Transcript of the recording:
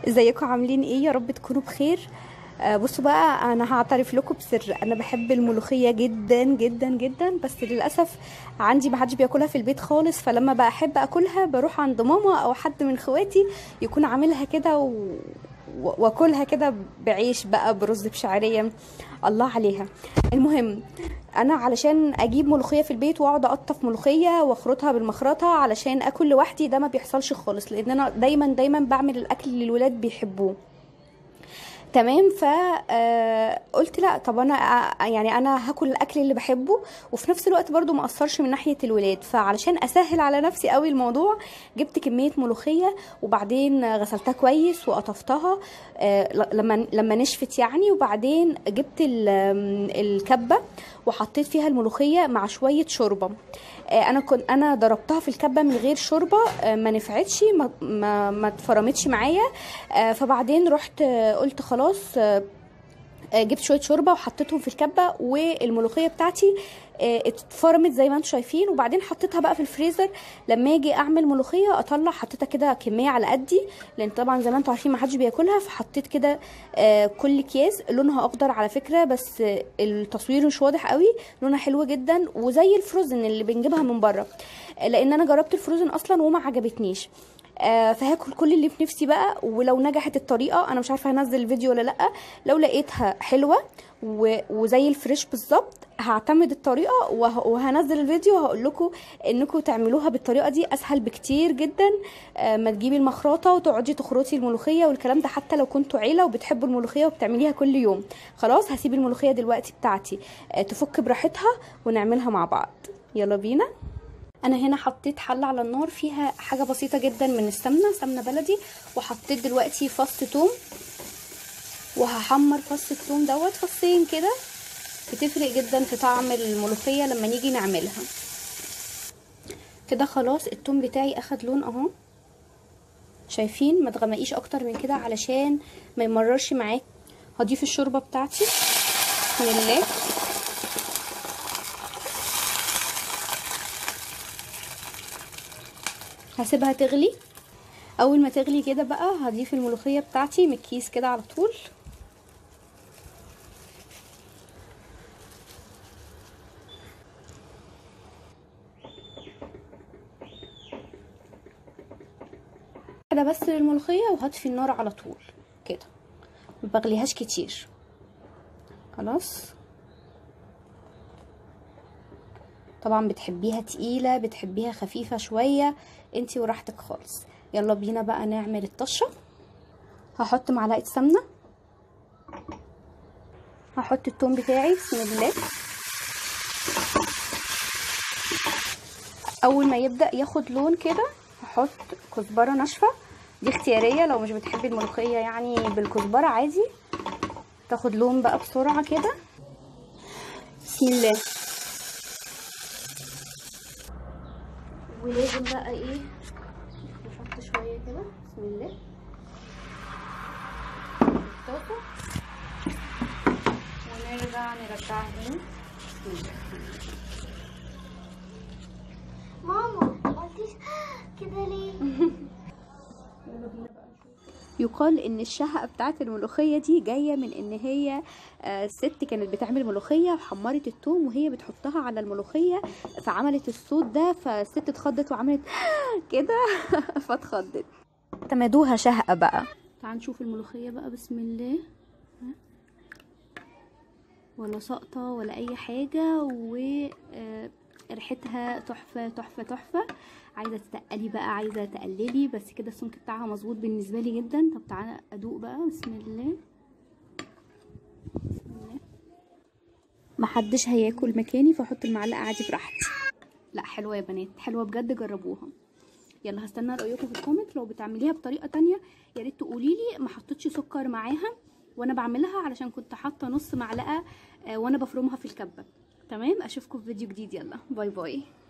ازيكم عاملين ايه يا رب تكونوا بخير آه، بصوا بقى انا هعترف لكم بسر انا بحب الملوخيه جدا جدا جدا بس للاسف عندي ما حدش بياكلها في البيت خالص فلما بحب اكلها بروح عند ماما او حد من اخواتي يكون عاملها كده و... و- واكلها كده بعيش بقى برز بشعريه الله عليها المهم انا علشان اجيب ملوخيه في البيت واقعد اقطف ملوخيه واخرطها بالمخرطه علشان اكل لوحدي ده ما بيحصلش خالص لان انا دايما دايما بعمل الاكل اللي الولاد بيحبوه تمام ف آه، قلت لا طب انا آه، يعني انا هاكل الاكل اللي بحبه وفي نفس الوقت برضو ما اثرش من ناحيه الولاد فعلشان اسهل على نفسي قوي الموضوع جبت كميه ملوخيه وبعدين غسلتها كويس وقطفتها آه، ل- لما لما نشفت يعني وبعدين جبت ال- آم، الكبه وحطيت فيها الملوخيه مع شويه شوربه آه، انا كنت انا ضربتها في الكبه من غير شوربه آه، ما نفعتش ما ما, ما اتفرمتش معايا آه، فبعدين رحت آه، قلت خلاص آه، آه، جبت شويه شوربه وحطيتهم في الكبه والملوخيه بتاعتي آه، اتفرمت زي ما انتم شايفين وبعدين حطيتها بقى في الفريزر لما اجي اعمل ملوخيه اطلع حطيتها كده كميه على قدي لان طبعا زي ما انتم عارفين ما حدش بياكلها فحطيت كده آه، كل اكياس لونها اخضر على فكره بس آه، التصوير مش واضح قوي لونها حلو جدا وزي الفروزن اللي بنجيبها من بره آه، لان انا جربت الفروزن اصلا وما عجبتنيش آه، فهاكل كل اللي في نفسي بقى ولو نجحت الطريقه انا مش عارفه هنزل الفيديو ولا لا لو لقيتها حلوه و- وزي الفريش بالظبط هعتمد الطريقه وه- وهنزل الفيديو وهقول لكم انكم تعملوها بالطريقه دي اسهل بكتير جدا آه، ما تجيبي المخرطه وتقعدي تخرطي الملوخيه والكلام ده حتى لو كنتوا عيله وبتحبوا الملوخيه وبتعمليها كل يوم خلاص هسيب الملوخيه دلوقتي بتاعتي آه، تفك براحتها ونعملها مع بعض يلا بينا انا هنا حطيت حله على النار فيها حاجه بسيطه جدا من السمنه سمنه بلدي وحطيت دلوقتي فص توم وهحمر فص التوم دوت فصين كده بتفرق جدا في طعم الملوخيه لما نيجي نعملها كده خلاص التوم بتاعي اخد لون اهو شايفين ما تغمقيش اكتر من كده علشان ما يمررش معاك هضيف الشوربه بتاعتي بسم الله هسيبها تغلي اول ما تغلي كده بقى هضيف الملوخيه بتاعتي من الكيس كده على طول كده بس للملوخيه وهطفي النار على طول كده ما بغليهاش كتير خلاص طبعا بتحبيها تقيلة بتحبيها خفيفة شوية انتي وراحتك خالص يلا بينا بقى نعمل الطشة هحط معلقة سمنة هحط التوم بتاعي بسم الله اول ما يبدأ ياخد لون كده هحط كزبرة ناشفة دي اختيارية لو مش بتحبي الملوخية يعني بالكزبرة عادي تاخد لون بقى بسرعة كده بسم الله ولازم بقى ايه نحط شويه كده بسم الله الطاسه ونرجع نرجعها تاني بسم الله ماما ما قلتيش كده ليه يقال ان الشهقه بتاعت الملوخيه دي جايه من ان هي آه، ست كانت بتعمل ملوخيه وحمرت التوم وهي بتحطها على الملوخيه فعملت الصوت ده فالست اتخضت وعملت كده فاتخضت اعتمدوها شهقه بقى تعال نشوف الملوخيه بقى بسم الله ها. ولا سقطه ولا اي حاجه و آه، ريحتها تحفه تحفه تحفه عايزه تتقلي بقى عايزه تقللي بس كده السمك بتاعها مظبوط بالنسبه لي جدا طب تعالى ادوق بقى بسم الله بسم الله محدش هياكل مكاني فاحط المعلقه عادي براحتي لا حلوه يا بنات حلوه بجد جربوها يلا هستنى رايكم في الكومنت لو بتعمليها بطريقه تانية يا ريت تقولي لي ما حطيتش سكر معاها وانا بعملها علشان كنت حاطه نص معلقه آه، وانا بفرمها في الكبه تمام اشوفكم في فيديو جديد يلا باي باي